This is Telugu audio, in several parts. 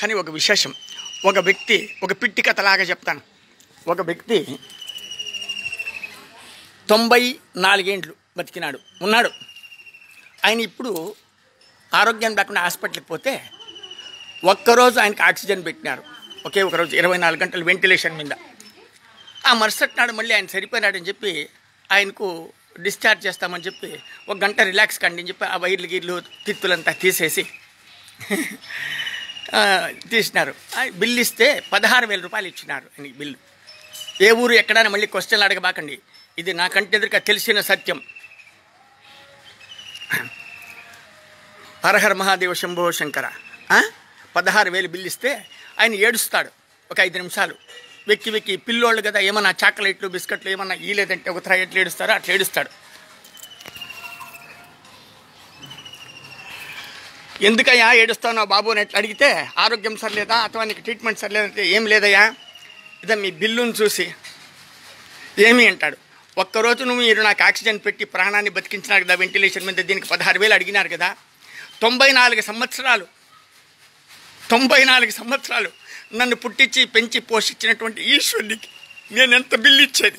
కానీ ఒక విశేషం ఒక వ్యక్తి ఒక పిట్టి కథలాగా చెప్తాను ఒక వ్యక్తి తొంభై నాలుగేండ్లు బతికినాడు ఉన్నాడు ఆయన ఇప్పుడు ఆరోగ్యం లేకుండా హాస్పిటల్కి పోతే ఒక్కరోజు ఆయనకి ఆక్సిజన్ పెట్టినారు ఒకే ఒక రోజు ఇరవై నాలుగు గంటలు వెంటిలేషన్ మీద ఆ మరుసటి నాడు మళ్ళీ ఆయన సరిపోయినాడని చెప్పి ఆయనకు డిశ్చార్జ్ చేస్తామని చెప్పి ఒక గంట రిలాక్స్ కండి అని చెప్పి ఆ వైర్లు గీర్లు తిత్తులంతా తీసేసి ఆ, తీసినారు ఆ బిల్లు ఇస్తే పదహారు వేల రూపాయలు ఇచ్చినారు ఆయనకి బిల్లు ఏ ఊరు ఎక్కడైనా మళ్ళీ క్వశ్చన్లు అడగబాకండి ఇది నాకంటే ఎదురుగా తెలిసిన సత్యం హరహర మహాదేవ శంభో శంకర ఆ? పదహారు వేలు బిల్లు ఇస్తే ఆయన ఏడుస్తాడు ఒక ఐదు నిమిషాలు వెక్కి వెక్కి పిల్లోళ్ళు కదా ఏమన్నా చాక్లెట్లు బిస్కెట్లు ఏమన్నా ఈ లేదంటే ఒక త్రా ఎట్లా ఏడుస్తారో అట్లా ఏడుస్తాడు ఎందుకయ్యా ఏడుస్తానో బాబు అని ఎట్లా అడిగితే ఆరోగ్యం సరిలేదా అథవా నీకు ట్రీట్మెంట్ సరిలేదంటే ఏం లేదయ్యా ఇదే మీ బిల్లును చూసి ఏమి అంటాడు ఒక్కరోజు నువ్వు మీరు నాకు ఆక్సిజన్ పెట్టి ప్రాణాన్ని బతికించినారు కదా వెంటిలేషన్ మీద దీనికి పదహారు వేలు అడిగినారు కదా తొంభై నాలుగు సంవత్సరాలు తొంభై నాలుగు సంవత్సరాలు నన్ను పుట్టించి పెంచి పోషించినటువంటి ఈశ్వరునికి నేను ఎంత బిల్లు ఇచ్చేది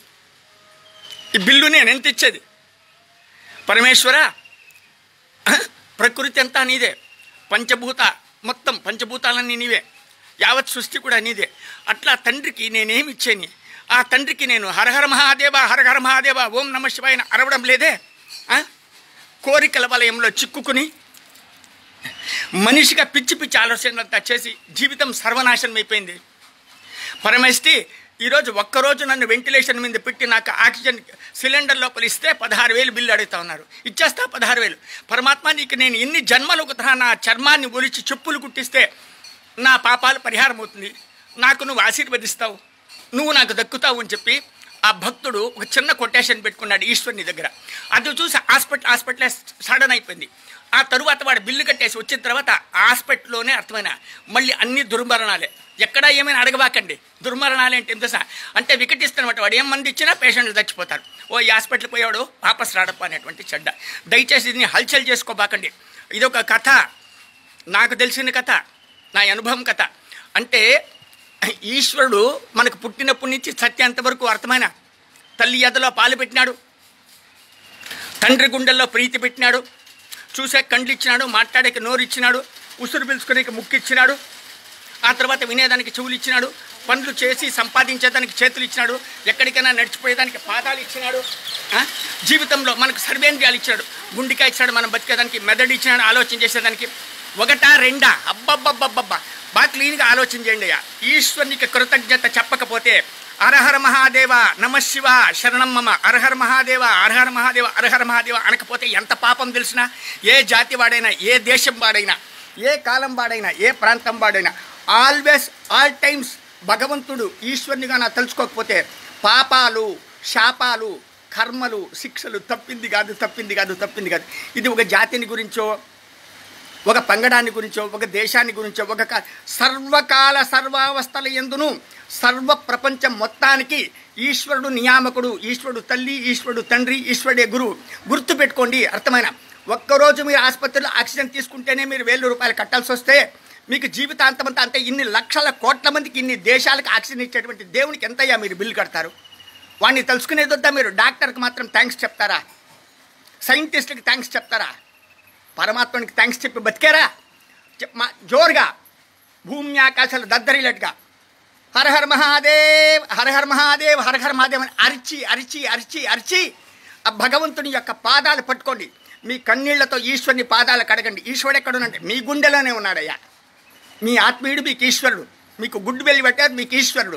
ఈ బిల్లు నేను ఎంత ఇచ్చేది పరమేశ్వర ప్రకృతి అంతా నీదే పంచభూత మొత్తం పంచభూతాలన్నీ నీవే యావత్ సృష్టి కూడా నీదే అట్లా తండ్రికి నేనేమి ఇచ్చేని ఆ తండ్రికి నేను హరహర మహాదేవ హరహర మహాదేవ ఓం నమ శివాయ అని అరవడం లేదే ఆ? కోరికల వలయంలో చిక్కుకుని మనిషిగా పిచ్చి పిచ్చి ఆలోచనలంతా చేసి జీవితం సర్వనాశనం అయిపోయింది పరమేష్టి ఈరోజు ఒక్కరోజు నన్ను వెంటిలేషన్ మీద పెట్టి నాకు ఆక్సిజన్ సిలిండర్ లోపల ఇస్తే పదహారు వేలు బిల్లు అడుగుతా ఉన్నారు ఇచ్చేస్తా పదహారు వేలు పరమాత్మ నీకు నేను ఎన్ని జన్మలు కుదరా నా చర్మాన్ని ఒలిచి చెప్పులు కుట్టిస్తే నా పాపాలు పరిహారం అవుతుంది నాకు నువ్వు ఆశీర్వదిస్తావు నువ్వు నాకు దక్కుతావు అని చెప్పి ఆ భక్తుడు ఒక చిన్న కొటేషన్ పెట్టుకున్నాడు ఈశ్వరుని దగ్గర అది చూసి హాస్పిటల్ హాస్పిటల్ సడన్ అయిపోయింది ఆ తరువాత వాడు బిల్లు కట్టేసి వచ్చిన తర్వాత హాస్పిటల్లోనే అర్థమైన మళ్ళీ అన్ని దుర్మరణాలే ఎక్కడా ఏమైనా అడగబాకండి దుర్మరణాలు అంటే తెలుసా అంటే వికటిస్తున్నమాట వాడు ఏం మంది ఇచ్చినా పేషెంట్లు చచ్చిపోతారు ఓ ఈ హాస్పిటల్కి పోయాడు వాపస్ రాడప్ప అనేటువంటి చెడ్డ దయచేసి దీన్ని హల్చల్ చేసుకోబాకండి ఇదొక కథ నాకు తెలిసిన కథ నా అనుభవం కథ అంటే ఈశ్వరుడు మనకు పుట్టినప్పటి నుంచి సత్యాంత వరకు అర్థమైన తల్లి ఎదలో పాలు పెట్టినాడు తండ్రి గుండెల్లో ప్రీతి పెట్టినాడు చూసే కండ్లు ఇచ్చినాడు మాట్లాడేకి నోరు ఇచ్చినాడు ఉసురు పిలుచుకునేకి ముక్కు ఇచ్చినాడు ఆ తర్వాత వినేదానికి చెవులు ఇచ్చినాడు పనులు చేసి సంపాదించేదానికి చేతులు ఇచ్చినాడు ఎక్కడికైనా నడిచిపోయేదానికి పాదాలు ఇచ్చినాడు ఆ? జీవితంలో మనకు సర్వేంద్రియాలు ఇచ్చాడు గుండికాయ ఇచ్చాడు మనం బతికేదానికి మెదడు ఇచ్చినాడు ఆలోచన చేసేదానికి ఒకటా రెండా అబ్బబ్బబ్బబ్బబ్బా బాగా క్లీన్గా ఆలోచన చేయండి అయ్యా ఈశ్వరునికి కృతజ్ఞత చెప్పకపోతే అరహర మహాదేవ నమ శివ శరణం మమ అరహర మహాదేవ అరహర మహాదేవ అరహర మహాదేవ అనకపోతే ఎంత పాపం తెలిసినా ఏ జాతి వాడైనా ఏ దేశం వాడైనా ఏ కాలం వాడైనా ఏ ప్రాంతం వాడైనా ఆల్వేస్ ఆల్ టైమ్స్ భగవంతుడు ఈశ్వరునిగా నా తలుచుకోకపోతే పాపాలు శాపాలు కర్మలు శిక్షలు తప్పింది కాదు తప్పింది కాదు తప్పింది కాదు ఇది ఒక జాతిని గురించో ఒక పంగడాన్ని గురించో ఒక దేశాన్ని గురించో ఒక కా- సర్వకాల సర్వావస్థల ఎందును సర్వ ప్రపంచం మొత్తానికి ఈశ్వరుడు నియామకుడు ఈశ్వరుడు తల్లి ఈశ్వరుడు తండ్రి ఈశ్వరుడే గురువు గుర్తు పెట్టుకోండి అర్థమైన ఒక్కరోజు మీరు ఆసుపత్రిలో ఆక్సిజన్ తీసుకుంటేనే మీరు వేల రూపాయలు కట్టాల్సి వస్తే మీకు జీవితాంతమంతా అంటే ఇన్ని లక్షల కోట్ల మందికి ఇన్ని దేశాలకు ఆక్సిజన్ ఇచ్చేటువంటి దేవునికి ఎంతయ్యా మీరు బిల్లు కడతారు వాడిని తెలుసుకునేది వద్దా మీరు డాక్టర్కి మాత్రం థ్యాంక్స్ చెప్తారా సైంటిస్ట్కి థ్యాంక్స్ చెప్తారా పరమాత్మనికి థ్యాంక్స్ చెప్పి బతికారా చెప్- మా జోరుగా భూమి ఆకాశాలు దద్దరిలట్టుగా హర హర మహాదేవ్ హర హర మహాదేవ్ హర హర మహాదేవ్ అని అరిచి అరిచి అరిచి అరిచి ఆ భగవంతుని యొక్క పాదాలు పట్టుకోండి మీ కన్నీళ్లతో ఈశ్వరుని పాదాలు కడగండి ఈశ్వరుడు ఎక్కడ ఉన్నాడు మీ గుండెలోనే ఉన్నాడయ్యా మీ ఆత్మీయుడు మీకు ఈశ్వరుడు మీకు గుడ్డు వెళ్ళి పెట్టారు మీకు ఈశ్వరుడు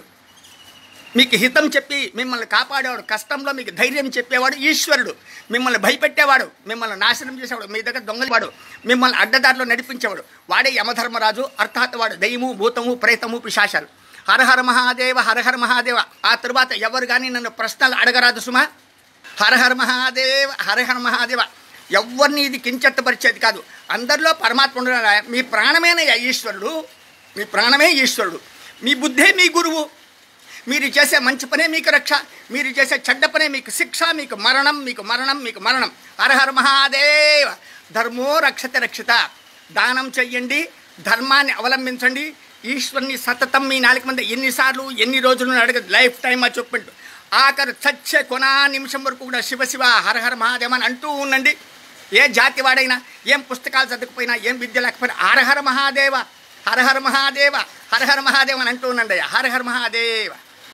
మీకు హితం చెప్పి మిమ్మల్ని కాపాడేవాడు కష్టంలో మీకు ధైర్యం చెప్పేవాడు ఈశ్వరుడు మిమ్మల్ని భయపెట్టేవాడు మిమ్మల్ని నాశనం చేసేవాడు మీ దగ్గర దొంగలవాడు మిమ్మల్ని అడ్డదారిలో నడిపించేవాడు వాడే యమధర్మరాజు అర్థాత్ వాడు దయ్యము భూతము ప్రేతము పిశాచాలు హరహర మహాదేవ హరహర మహాదేవ ఆ తరువాత ఎవరు కానీ నన్ను ప్రశ్నలు అడగరాదు సుమా హరహర మహాదేవ హరహర మహాదేవ ఎవరిని ఇది కించెత్తపరిచేది కాదు అందరిలో పరమాత్మ ఉన్నాడు. మీ ప్రాణమేనయ్యా ఈశ్వరుడు మీ ప్రాణమే ఈశ్వరుడు మీ బుద్ధే మీ గురువు మీరు చేసే మంచి పనే మీకు రక్ష మీరు చేసే చెడ్డ పనే మీకు శిక్ష మీకు మరణం మీకు మరణం మీకు మరణం హరహర మహాదేవ ధర్మో రక్షత రక్షిత దానం చెయ్యండి ధర్మాన్ని అవలంబించండి ఈశ్వరుని సతతం మీ నాలుగు మంది ఎన్నిసార్లు ఎన్ని రోజులు అడగదు లైఫ్ టైం అని చెప్పిండు ఆఖరు చచ్చే కొనా నిమిషం వరకు కూడా శివ శివ హర హర మహాదేవ అని అంటూ ఉండండి ఏ జాతి వాడైనా ఏం పుస్తకాలు చదువుకుపోయినా ఏం విద్య లేకపోయినా హర హర మహాదేవ హర హర మహాదేవ హర హర మహాదేవ అని అంటూ ఉండండి హర హర మహాదేవ